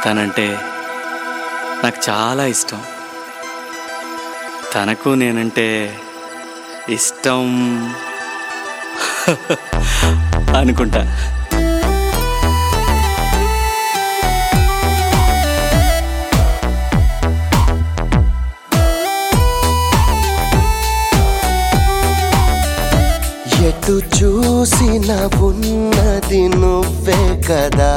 తనంటే నాకు చాలా ఇష్టం తనకు నేనంటే ఇష్టం అనుకుంటా ఎటు చూసిన ఉన్నది నువ్వే కదా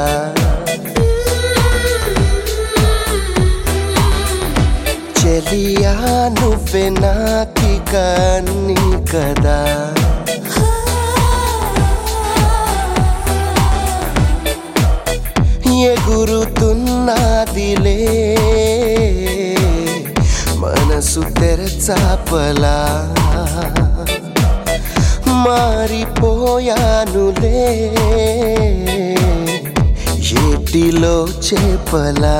చెలియా నువ్వే నాకిక అన్ని కదా ఎగురుతున్నదిలే మనసు తెరచాపలా మారిపోయానులే ఏటిలో చేపలా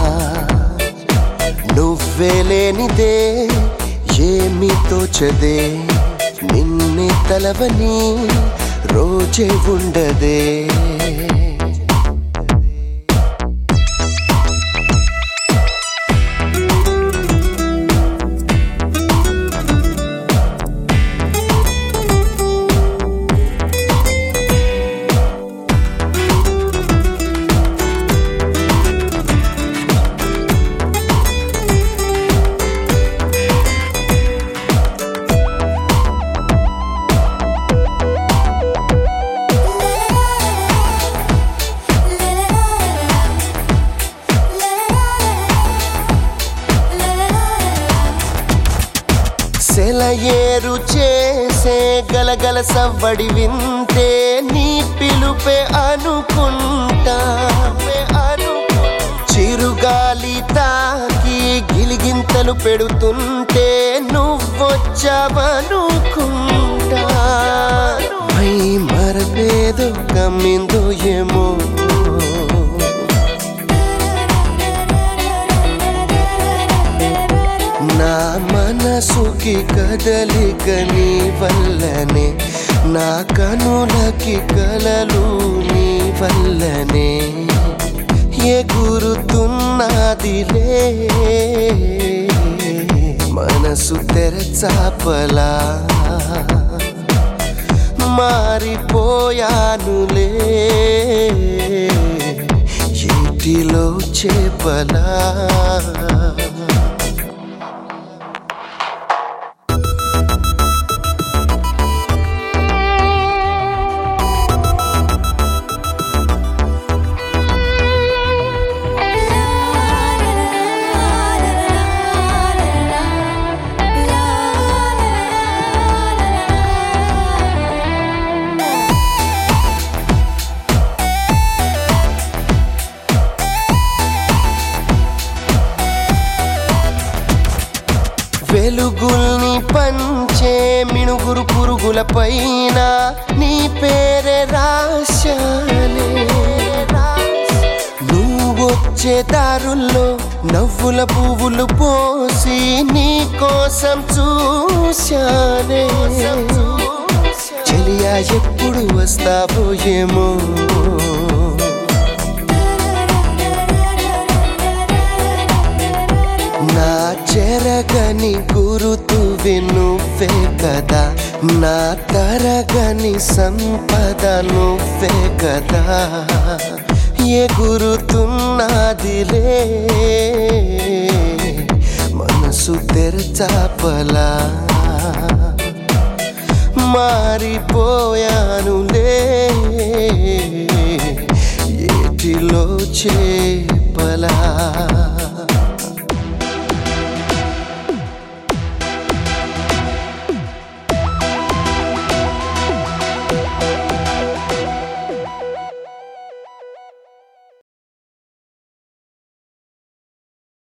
నువ్వే లేనిదే ఏమి తోచదే నిన్నే తలవని రోజే ఉండదే సెలయేరు చేసే గలగల సవ్వడి వింటే నీ పిలుపే అనుకుంటా చిరుగాలి తాకి గిలిగింతలు పెడుతుంటే నువ్వొచ్చావనుకుంటా మై మరపేదో కమ్మిందో ఏమో నా మనసుకి కదలిక నీ వల్లనే నా కనులకి కలలు నీ వల్లనే ఎగురుతున్నదిలే మనసు తెరచాపలా మారిపోయానులే ఏటిలో చేపలా వెలుగుల్ని పంచే మిణుగురు పురుగుల పైన నీ పేరే రాశానే నువ్వొచ్చే దారుల్లో నవ్వుల పువ్వులు పోసి నీ కోసం చూశానే చెలియా ఎప్పుడు వస్తావో ఏమో నా చెరగని గురుతువి నువ్వే కదా నా తరగని సంపద నువ్వే కదా ఏ గురుతున్నదిలే మనసు తెరచాపలా మారిపోయానులే ఏటిలో చేపలా